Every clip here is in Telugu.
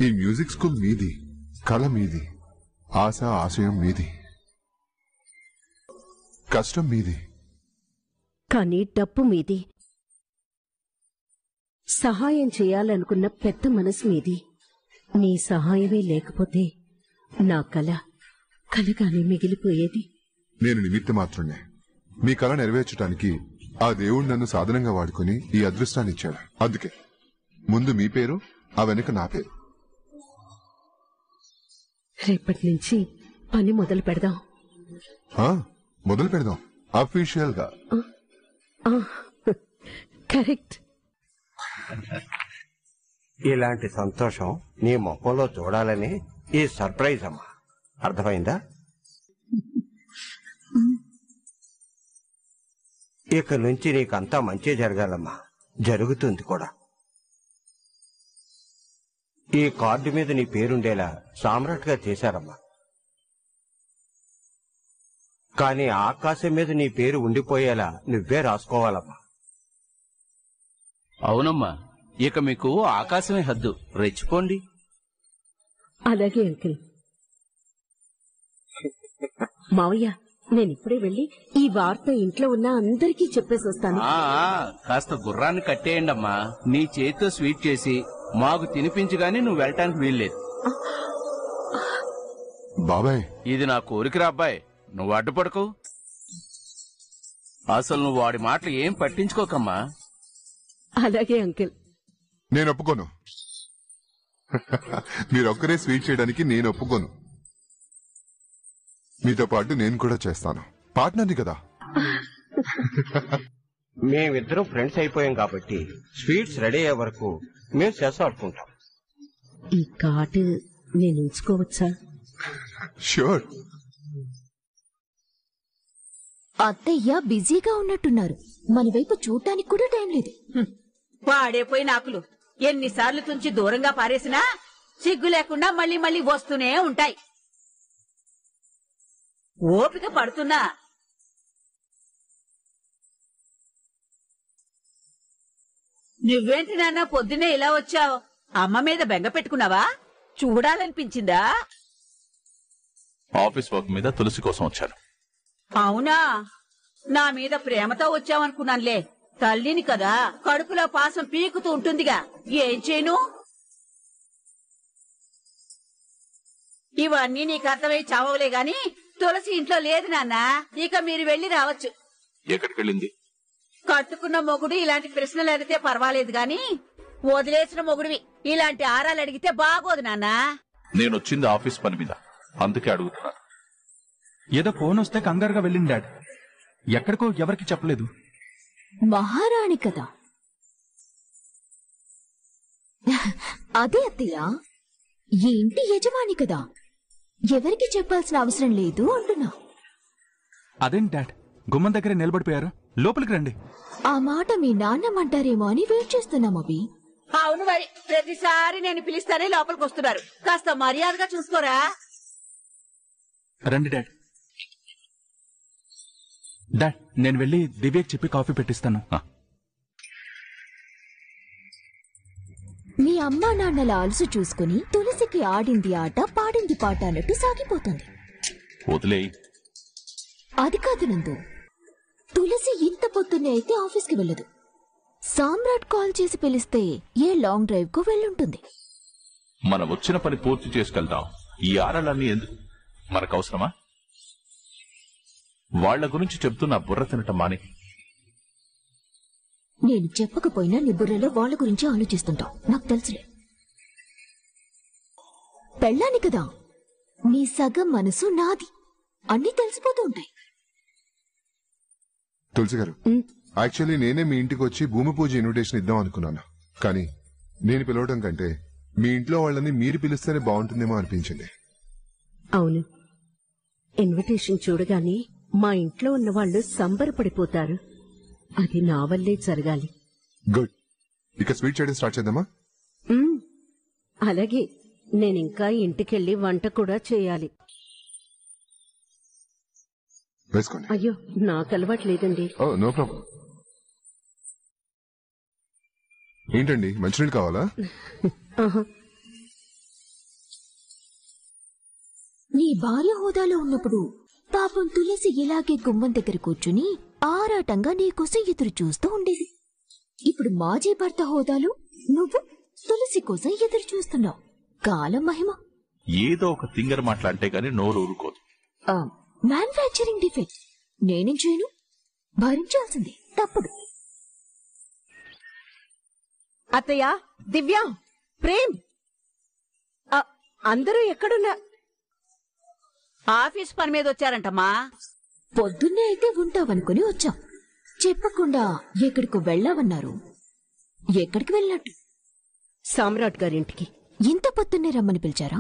ఈ మ్యూజిక్ స్కూల్ మీది కళ మీది ఆశ ఆశయం మీది కష్టం మీది కానీ డప్పు మీది సహాయం చేయాలనుకున్న పెద్ద మనసు మీది నీ సహాయమే లేకపోతే నా కల కలగానే మిగిలిపోయేది నేను నిమిత్త మాత్రమే మీ కళ నెరవేర్చడానికి ఆ దేవుడు నన్ను సాధనంగా వాడుకుని ఈ అదృష్టాన్ని ఇచ్చాడు అందుకే ముందు మీ పేరు ఆ వెనుక నా పేరు రేపటి నుంచి పని మొదలు పెడదాం ఆ, మొదలు పెడదాం అఫీషియల్ గా ఆ, కరెక్ట్ ఇలాంటి సంతోషం నీ ముఖంలో చూడాలని ఈ సర్ప్రైజ్ అమ్మా అర్థమైందా ఇక నుంచి నీకంతా మంచి జరగాలమ్మా జరుగుతుంది కూడా ఈ కార్డు మీద నీ పేరుండేలా సామ్రాట్గా చేశారమ్మా కానీ ఆకాశం మీద నీ పేరు ఉండిపోయేలా నువ్వే రాసుకోవాలమ్మా అవునమ్మా ఇక మీకు ఆకాశమే హద్దు రెచ్చిపోండి అలాగే అంకిల్ మావయ్య నేను ఇప్పుడే వెళ్ళి ఈ వార్త ఇంట్లో ఉన్న అందరికీ చెప్పేసి వస్తాను ఆ ఆ, కాస్త గుర్రాన్ని కట్టేయండి అమ్మా నీ చేతితో స్వీట్ చేసి మాకు తినిపించగానే నువ్వు వెళ్ళటానికి వీల్లేదు బాబాయ్ ఇది నా కోరికరా అబ్బాయి నువ్వు అడ్డుపడకు అసలు నువ్వు వాడి మాటలు ఏం పట్టించుకోకమ్మా అలాగే అంకిల్ నేను ఒప్పుకోను మీరొక్కరే స్వీట్ చేయడానికి నేను ఒప్పుకోను మీతో పాటు నేను కూడా చేస్తాను పార్ట్నర్ని కదా మేమిద్దరం ఫ్రెండ్స్ అయిపోయాం కాబట్టి స్వీట్స్ రెడీ అయ్యే వరకు మేము సెస్ ఆడుకుంటాం ఈ కార్డు నేను ఉంచుకోవచ్చా షూర్ అత్తయ్య బిజీగా ఉన్నట్టున్నారు మన వైపు చూడటానికి కూడా టైం లేదు పాడైపోయి నాకులు ఎన్నిసార్లు తుంచి దూరంగా పారేసినా సిగ్గు లేకుండా మళ్ళీ మళ్ళీ వస్తూనే ఉంటాయి ఓపిక పడుతున్నా నువ్వేంటి నాన్న పొద్దునే ఇలా వచ్చావు అమ్మ మీద బెంగ పెట్టుకున్నావా చూడాలనిపించిందా ఆఫీస్ వర్క్ మీద తులసి కోసం వచ్చాను అవునా నా మీద ప్రేమతో వచ్చావనుకున్నానులే తల్లిని కదా కడుపులో పాసం పీకుతూ ఉంటుందిగా ఏం చేయను ఇవన్నీ నీకు అర్థమై చావలే గాని తులసి ఇంట్లో లేదు నాన్న ఇక మీరు వెళ్లి రావచ్చు ఎక్కడికి వెళ్ళింది కట్టుకున్న మొగుడు ఇలాంటి ప్రశ్నలు అడిగితే పర్వాలేదు గాని వదిలేసిన మొగుడివి ఇలాంటి ఆరాలు అడిగితే బాగోదు నాన్నా నేను వచ్చింది ఆఫీస్ పని మీద అందుకే అడుగుతున్నాను ఏదో ఫోన్ వస్తే కంగారుగా వెళ్ళింది డాడ్ ఎక్కడికో ఎవరికి చెప్పలేదు మహారాణి కదా అదే అత్తయ్య ఈ ఇంటి యజమాని కదా ఎవరికి చెప్పాల్సిన అవసరం లేదు అంటున్నా అదేం డాడ్ గుమ్మం దగ్గర నిలబడిపోయారు లోపలికి రండి ఆ మాట మీ నాన్నమ్మంటారేమో అని వెయిట్ చేస్తున్నాం అవి అవును మరి ప్రతిసారి నేను పిలిస్తానే లోపలికి వస్తున్నారు కాస్త మర్యాదగా చూసుకోరా రండి డాడ్ డాడ్ నేను వెళ్ళి దివ్యకి చెప్పి కాఫీ పెట్టిస్తాను మీ అమ్మా నాన్నల అలసు చూసుకుని తులసికి ఆడింది ఆట పాడింది పాట అన్నట్టు సాగిపోతుంది వదిలేయి అది కాదు నందు తులసి ఇంత పొద్దున్నే అయితే ఆఫీస్కి వెళ్ళదు సామ్రాట్ కాల్ చేసి పిలిస్తే ఏ లాంగ్ డ్రైవ్ కు వెళ్ళుంటుంది మనం వచ్చిన పని పూర్తి చేసుకెళ్దాం ఈ ఆరాలన్నీ ఎందుకు మనకు అవసరమా వాళ్ళ గురించి చెప్తున్న బుర్ర తినటం మాని నేను చెప్పకపోయినా నీ బుర్రలో వాళ్ళ గురించి ఆలోచిస్తుంటావు నాకు తెలుసులే పెళ్ళాని కదా నీ సగం మనసు నాది అన్నీ తెలిసిపోతూ ఉంటాయి తులసి గారు యాక్చువల్లీ నేనే మీ ఇంటికి వచ్చి భూమి పూజ ఇన్విటేషన్ ఇద్దాం అనుకున్నాను కానీ నేను పిలవడం కంటే మీ ఇంట్లో వాళ్ళని మీరు పిలిస్తేనే బాగుంటుందేమో అనిపించింది అవును ఇన్విటేషన్ చూడగానే మా ఇంట్లో ఉన్న వాళ్ళు సంబరపడిపోతారు అది నా వల్లే జరగాలి గుడ్ ఇక స్వీట్ చేయడం స్టార్ట్ చేద్దామా మ్మ్. అలాగే నేనింకా ఇంటికెళ్ళి వంట కూడా చేయాలి వేసుకోండి అయ్యో నాకు అలవాటు లేదండి ఓ నో ప్రాబ్లం ఏంటండి మంచినీళ్ళు కావాలా ఆహా. నీ భార్య హోదాలో ఉన్నప్పుడు పాపం తులసి ఇలాగే గుమ్మం దగ్గర కూర్చుని ఆరాటంగా నీకోసం ఎదురు చూస్తూ ఉండేది ఇప్పుడు మాజీ భర్త హోదాలో నువ్వు తులసి కోసం ఎదురు చూస్తున్నావు కాలం మహిమ ఏదో ఒక తింగర మాట్లాంటే గాని నోరు ఊరుకోదు మ్యానుఫ్యాక్చరింగ్ డిఫెక్ట్ నేనేం చేయను భరించాల్సిందే తప్పదు అత్తయ్య దివ్య ప్రేమ్ ఆ, అందరూ ఎక్కడున్నా ఆఫీస్ పని మీద వచ్చారంటమ్మా పొద్దున్నే అయితే ఉంటావనుకుని వచ్చాం చెప్పకుండా ఎక్కడికి వెళ్ళావన్నారు ఎక్కడికి వెళ్ళినట్టు సామ్రాట్ గారింటికి ఇంత పొద్దున్నే రమ్మని పిలిచారా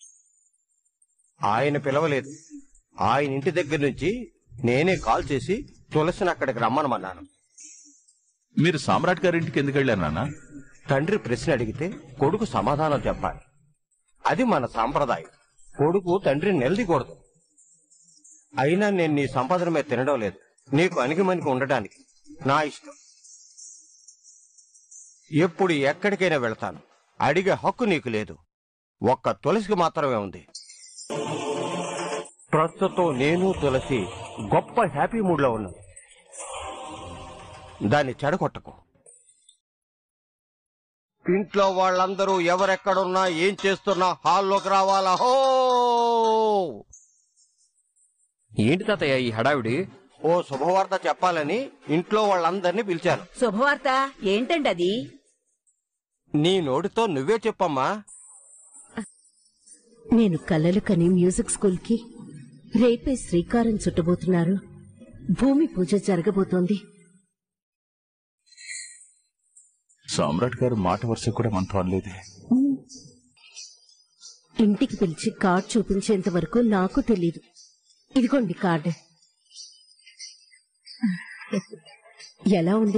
ఆయన పిలవలేదు ఆయన ఇంటి దగ్గర నుంచి నేనే కాల్ చేసి తులసిని అక్కడికి రమ్మనమన్నాను మీరు సామ్రాట్ గారింటికి ఎందుకు వెళ్ళారు నాన్న తండ్రి ప్రశ్న అడిగితే కొడుకు సమాధానం చెప్పాలి అది మన సాంప్రదాయం కొడుకు తండ్రిని నిలదీకూడదు అయినా నేను నీ సంపాదన మీద తినడం లేదు నీకు అణిగిమణికి ఉండటానికి నా ఇష్టం ఎప్పుడు ఎక్కడికైనా వెళ్తాను అడిగే హక్కు నీకు లేదు ఒక్క తులసికి మాత్రమే ఉంది ప్రస్తుతం నేను తులసి గొప్ప హ్యాపీ మూడ్ లో ఉన్నాను దాన్ని చెడగొట్టకు ఇంట్లో వాళ్ళందరూ ఎవరెక్కడున్నా ఏం చేస్తున్నా హాల్లోకి రావాలా హో ఏంటి తాతయ్య ఈ హడావిడి ఓ శుభవార్త చెప్పాలని ఇంట్లో వాళ్ళందరినీ పిలిచాను శుభవార్త ఏంటండి అది నీ నోటితో నువ్వే చెప్పమ్మా నేను కలలు కని మ్యూజిక్ స్కూల్ కి రేపే శ్రీకారం చుట్టబోతున్నారు భూమి పూజ జరగబోతోంది సామ్రాట్ గారు మాట వరుస కూడా మనతో అనలేదే ఇంటికి పిలిచి కార్డ్ చూపించేంత వరకు నాకు తెలీదు ఇదిగోండి కార్డు ఎలా ఉంది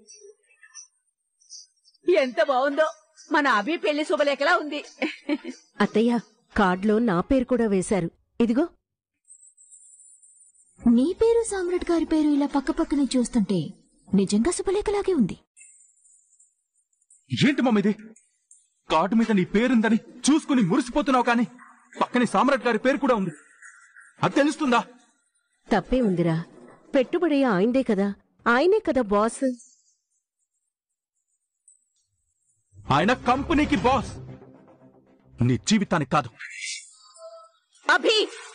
ఎంత బాగుందో మన అభి పెళ్లి శుభలేఖలా ఉంది అత్తయ్య కార్డులో నా పేరు కూడా వేశారు ఇదిగో నీ పేరు సామ్రాట్ గారి పేరు ఇలా పక్కపక్కనే చూస్తుంటే నిజంగా శుభలేఖలాగే ఉంది ఏంటి మమ్మీ ఇది కార్డు మీద నీ పేరుందని చూసుకుని మురిసిపోతున్నావు కానీ పక్కనే సామ్రాట్ గారి పేరు కూడా ఉంది అది తెలుస్తుందా తప్పే ఉందిరా పెట్టుబడి ఆయిందే కదా ఆయనే కదా బాస్ ఆయన కంపెనీకి బాస్ నీ జీవితానికి కాదు అభి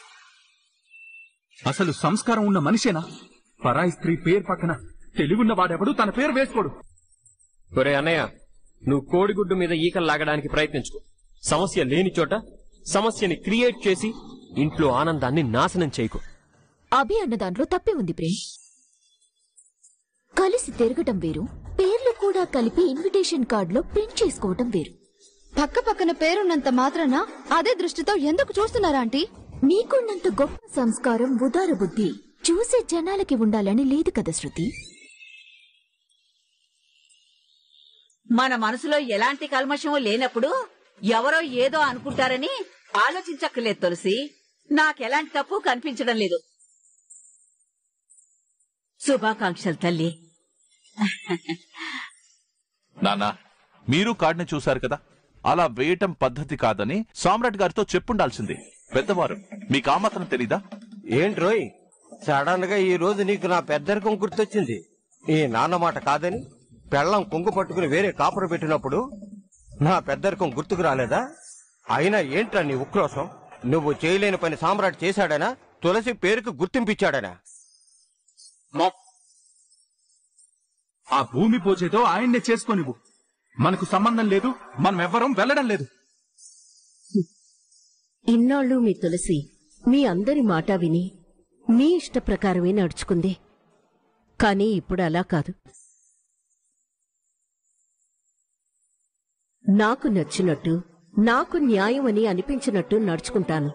అసలు సంస్కారం ఉన్న మనిషేనా పరాయి స్త్రీ పేరు పక్కన తెలివున్న వాడెవడు తన పేరు వేసుకోడు ఒరే అన్నయ్య నువ్వు కోడిగుడ్డు మీద ఈకలు లాగడానికి ప్రయత్నించుకో సమస్య లేని చోట సమస్యని క్రియేట్ చేసి ఇంట్లో ఆనందాన్ని నాశనం చేయకు అభి అన్న దాంట్లో తప్పే ఉంది ప్రేమ్ కలిసి తిరగటం వేరు పేర్లు కూడా కలిపి ఇన్విటేషన్ కార్డులో ప్రింట్ చేసుకోవటం వేరు పక్క పక్కన పేరున్నంత మాత్రాన అదే దృష్టితో ఎందుకు చూస్తున్నారా ఆంటీ నీకున్నంత గొప్ప సంస్కారం ఉదార బుద్ధి చూసే జనాలకి ఉండాలని లేదు కదా శృతి మన మనసులో ఎలాంటి కల్మషం లేనప్పుడు ఎవరో ఏదో అనుకుంటారని ఆలోచించక్కర్లేదు తులసి నాకెలాంటి తప్పు కనిపించడం లేదు శుభాకాంక్షలు తల్లి నాన్న మీరు కార్డుని చూశారు కదా అలా వేయటం పద్ధతి కాదని సామ్రాట్ గారితో చెప్పుండాల్సింది పెద్దవారు మీకు ఆ మాత్రం తెలీదా ఏంటి రోయ్ సడన్ గా ఈ రోజు నీకు నా పెద్దరికం గుర్తొచ్చింది ఈ నాన్న మాట కాదని పెళ్ళం కుంగు పట్టుకుని వేరే కాపురం పెట్టినప్పుడు నా పెద్దరికం గుర్తుకు రాలేదా అయినా ఏంట్రా నీ ఉక్రోషం నువ్వు చేయలేని పని సామ్రాట్ చేశాడనా తులసి పేరుకు గుర్తింపిచ్చాడనా ఆ భూమి పూజతో ఆయన్నే చేసుకోనివ్వు మనకు సంబంధం లేదు మనం ఎవ్వరం వెళ్ళడం లేదు ఇన్నాళ్ళు మీ తులసి మీ అందరి మాట విని మీ ఇష్ట ప్రకారమే నడుచుకుంది కానీ ఇప్పుడు అలా కాదు నాకు నచ్చినట్టు నాకు న్యాయం అని అనిపించినట్టు నడుచుకుంటాను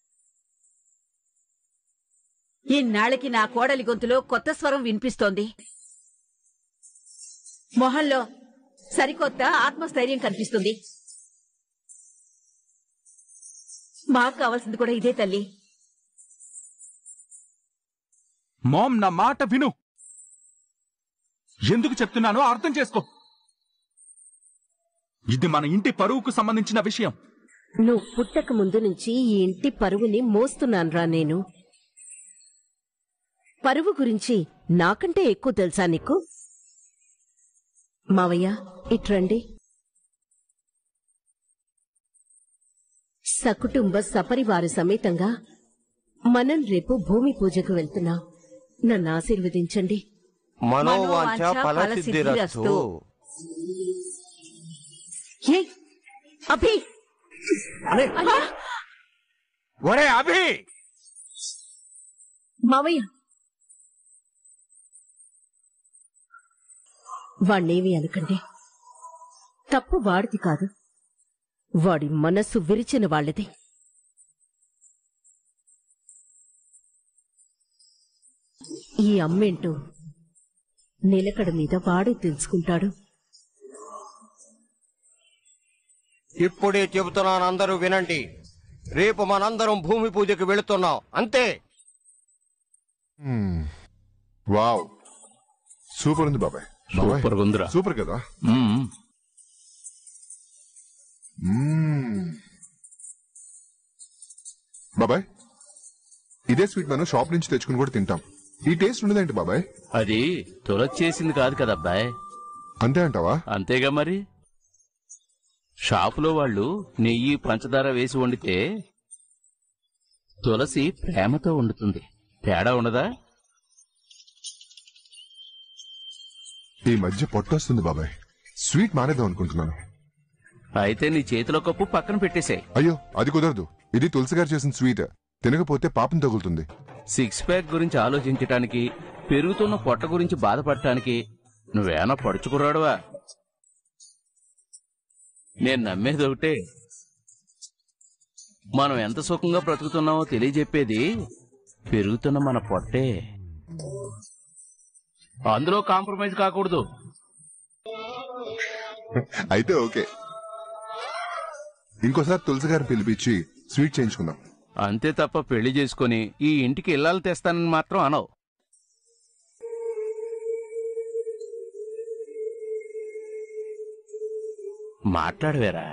ఇన్నాళ్ళకి నా కోడలి గొంతులో కొత్త స్వరం వినిపిస్తోంది మొహంలో సరికొత్త ఆత్మస్థైర్యం కనిపిస్తుంది మాకు కావాల్సింది కూడా ఇదే తల్లి మామ్ నా మాట విను ఎందుకు చెప్తున్నానో అర్థం చేసుకో ఇది మన ఇంటి పరువుకు సంబంధించిన విషయం నువ్వు పుట్టక ముందు నుంచి ఈ ఇంటి పరువుని మోస్తున్నానురా నేను పరువు గురించి నాకంటే ఎక్కువ తెలుసా నీకు మావయ్య ఇట్రండి సకుటుంబ సపరివార సమేతంగా మనం రేపు భూమి పూజకు వెళ్తున్నాం నన్ను ఆశీర్వదించండి మనోవాంఛ మనోవాంఛ ఫలసిద్ధిరస్తు ఫలసిద్ధిరస్తు. ఏ అభి ఒరే అభి మావయ్య వాణ్ణేమి అనకండి తప్పు వాడిది కాదు వాడి మనస్సు విరిచిన వాళ్ళది ఈ అమ్మేంటో నిలకడ మీద వాడే తెలుసుకుంటాడు ఇప్పుడే చెబుతున్నాను అందరూ వినండి రేపు మనందరం భూమి పూజకి వెళుతున్నాం అంతే మ్మ్. వావ్ సూపర్ ఉంది బాబాయ్ బాబాయ్ సూపర్ ఉందిరా సూపర్ కదా మ్మ్. మ్మ్. బాబాయ్ ఇదే స్వీట్ మనం షాప్ నుంచి తెచ్చుకుని కూడా తింటాం ఈ టేస్ట్ ఉండదేంటి బాబాయ్ అది తొలచేసింది కాదు కదా అబ్బాయ్ అంతే అంటావా అంతేగా మరి షాపులో వాళ్ళు నెయ్యి పంచదార వేసి వండితే తులసి ప్రేమతో వండుతుంది తేడా ఉండదా ఈ మధ్య పొట్టొస్తుంది బాబాయ్ స్వీట్ మానేద్దాం అనుకుంటున్నాను అయితే నీ చేతిలో కప్పు పక్కన పెట్టేశాయి అయ్యో అది కుదరదు ఇది తులసి గారు చేసిన స్వీట్ తినకపోతే పాపం తగులుతుంది సిక్స్ ప్యాక్ గురించి ఆలోచించటానికి పెరుగుతున్న పొట్ట గురించి బాధపడటానికి నువ్వేనా పడుచుకురాడువా నేను నమ్మేది ఒకటే మనం ఎంత సుఖంగా బ్రతుకుతున్నామో తెలియజెప్పేది పెరుగుతున్న మన పొట్టే అందులో కాంప్రమైజ్ కాకూడదు అయితే ఓకే ఇంకోసారి తులసి గారిని పిలిపించి స్వీట్ చేయించుకుందాం అంతే తప్ప పెళ్లి చేసుకుని ఈ ఇంటికి ఇల్లాలు తెస్తానని మాత్రం అనవు మాట్లాడవేరా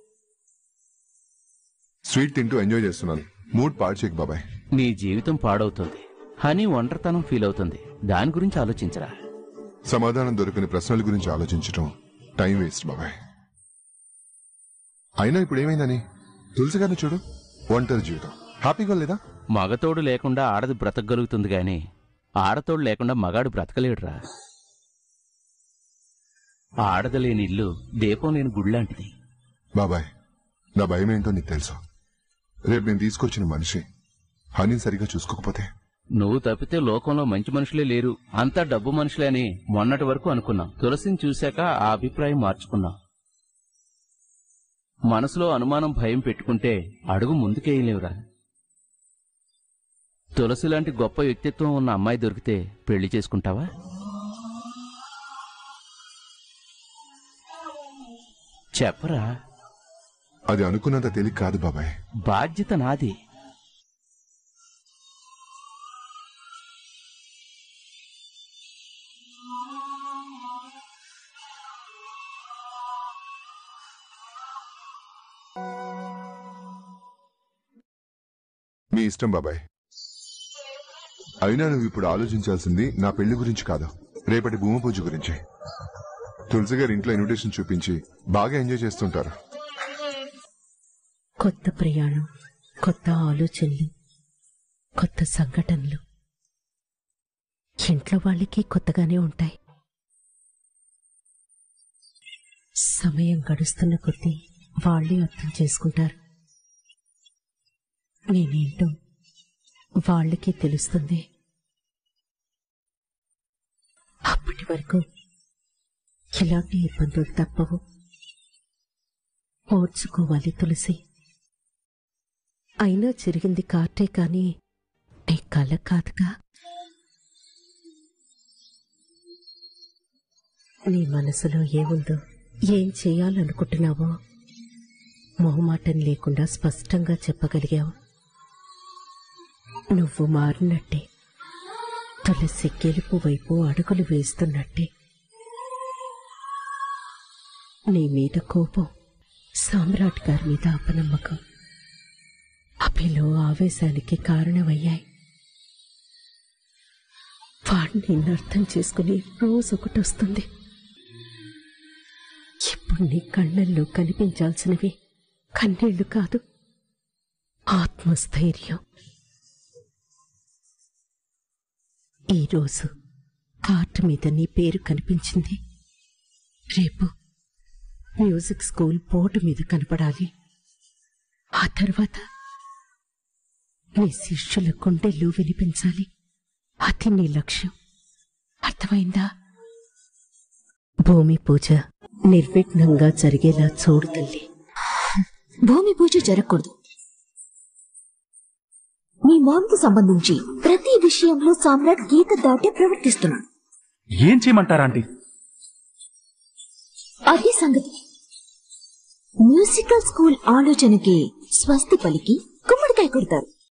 స్వీట్ తింటూ ఎంజాయ్ చేస్తున్నాను మూడ్ పాడు చేయకు బాబాయ్ నీ జీవితం పాడవుతుంది హనీ ఒంటరితనం ఫీల్ అవుతుంది దాని గురించి ఆలోచించరా సమాధానం దొరకని ప్రశ్నల గురించి ఆలోచించటం టైం వేస్ట్ బాబాయ్ అయినా ఇప్పుడు ఏమైందని తులసి గారిని చూడు ఒంటరి జీవితం హ్యాపీగా లేదా మగతోడు లేకుండా ఆడది బ్రతకగలుగుతుంది గాని ఆడతోడు లేకుండా మగాడు బ్రతకలేడురా ఆడది లేని ఇల్లు దీపం లేని గుడిలాంటిది బాబాయ్ నా భయం ఏంటో నీకు తెలుసు రేపు నేను తీసుకొచ్చిన మనిషి హనీని సరిగా చూసుకోకపోతే నువ్వు తప్పితే లోకంలో మంచి మనుషులే లేరు అంతా డబ్బు మనుషులే అని మొన్నటి వరకు అనుకున్నాం తులసిని చూశాక ఆ అభిప్రాయం మార్చుకున్నాం మనసులో అనుమానం భయం పెట్టుకుంటే అడుగు ముందుకేయలేవురా తులసి లాంటి గొప్ప వ్యక్తిత్వం ఉన్న అమ్మాయి దొరికితే పెళ్లి చేసుకుంటావా చెప్పరా అది అనుకున్నంత తేలిక కాదు బాబాయ్ బాధ్యత నాది మీ ఇష్టం బాబాయ్ అయినా నువ్వు ఇప్పుడు ఆలోచించాల్సింది నా పెళ్లి గురించి కాదు రేపటి భూమి పూజ గురించి తులసి గారి ఇంట్లో ఇన్విటేషన్ చూపించి బాగా ఎంజాయ్ చేస్తుంటారు కొత్త ప్రయాణం కొత్త ఆలోచనలు కొత్త సంఘటనలు ఇంట్లో వాళ్ళకి కొత్తగానే ఉంటాయి సమయం గడుస్తున్న కొద్దీ వాళ్ళే అర్థం చేసుకుంటారు నేనేంటో వాళ్ళకి తెలుస్తుంది అప్పటి వరకు ఎలాంటి ఇబ్బందులు తప్పవు ఓర్చుకోవాలి తులసి అయినా జరిగింది కార్టే కాని నీ కల కాదుగా నీ మనసులో ఏముందో ఏం చేయాలనుకుంటున్నావో మొహమాటం లేకుండా స్పష్టంగా చెప్పగలిగావు నువ్వు మారినట్టే తులసి గెలుపు వైపు అడుగులు వేస్తున్నట్టే నీ మీద కోపం సామ్రాట్ గారి మీద అపనమ్మకం అభిలో ఆవేశానికి కారణమయ్యాయి వాడిని నిన్ను అర్థం చేసుకుని రోజు ఒకటి వస్తుంది ఇప్పుడు నీ కళ్ళల్లో కనిపించాల్సినవి కన్నీళ్లు కాదు ఆత్మస్థైర్యం ఈరోజు కార్డు మీద నీ పేరు కనిపించింది రేపు మ్యూజిక్ స్కూల్ బోర్డు మీద కనపడాలి ఆ తర్వాత నీ శిష్యుల గుండెలు వినిపించాలి అది నీ లక్ష్యం అర్థమైందా భూమి పూజ నిర్విఘ్నంగా జరిగేలా చూడు తల్లి భూమి పూజ జరగకూడదు మీ మామకు సంబంధించి ప్రతి విషయంలో సామ్రాట్ గీత దాటే ప్రవర్తిస్తున్నాడు ఏం చేయమంటారా ఆంటీ అదే సంగతి మ్యూజికల్ స్కూల్ ఆలోచనకి స్వస్తి పలికి గుమ్మడికాయ కొడతారు